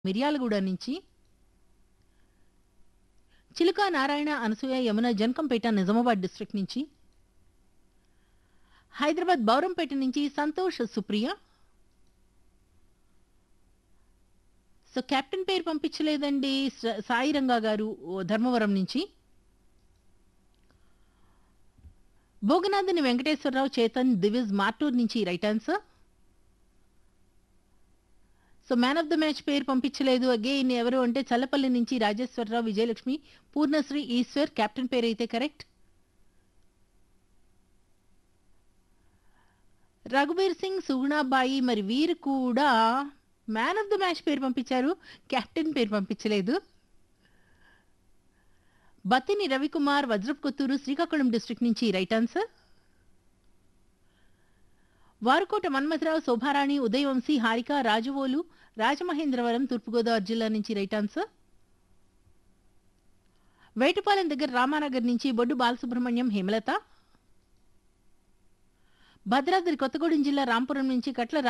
మిర్యాలగూడ నుంచి చిలుక నారాయణ అనసూయ యమున జనకంపేట నిజామాబాద్ డిస్ట్రిక్ట్ నుంచి హైదరాబాద్ బౌరంపేట నుంచి సంతోష్ సుప్రియ సో కెప్టెన్ పేరు పంపించలేదండి స- సాయి రంగా గారు ఓ, ధర్మవరం నుంచి భోగనాథుని వెంకటేశ్వరరావు చేతన్ దివిజ్ మార్టూర్ నుంచి right answer so man of the match పేరు పంపించలేదు అగైన్ ఎవరు అంటే చల్లపల్లి నుంచి రాజేశ్వరరావు విజయలక్ష్మి పూర్ణశ్రీ ఈశ్వర్ కెప్టెన్ పేరు అయితే కరెక్ట్ రఘుబీర్ సింగ్ సుగుణాబాయి మరి వీరు కూడా మ్యాన్ ఆఫ్ ద మ్యాచ్ పేరు పంపించారు కెప్టెన్ పేరు పంపించలేదు బత్తిని రవికుమార్ వజ్రప్ కొత్తూరు శ్రీకాకుళం డిస్ట్రిక్ట్ నుంచి రైట్ ఆన్సర్ వారుకోట మన్మథరావు శోభారాణి ఉదయవంశీ హారిక రాజవోలు రాజమహేంద్రవరం తూర్పుగోదావరి జిల్లా నుంచి రైట్ ఆన్సర్ వేటపాలెం దగ్గర రామానగర్ నుంచి బొడ్డు బాలసుబ్రహ్మణ్యం హేమలత భద్రాద్రి కొత్తగూడెం జిల్లా రాంపురం నుంచి కట్ల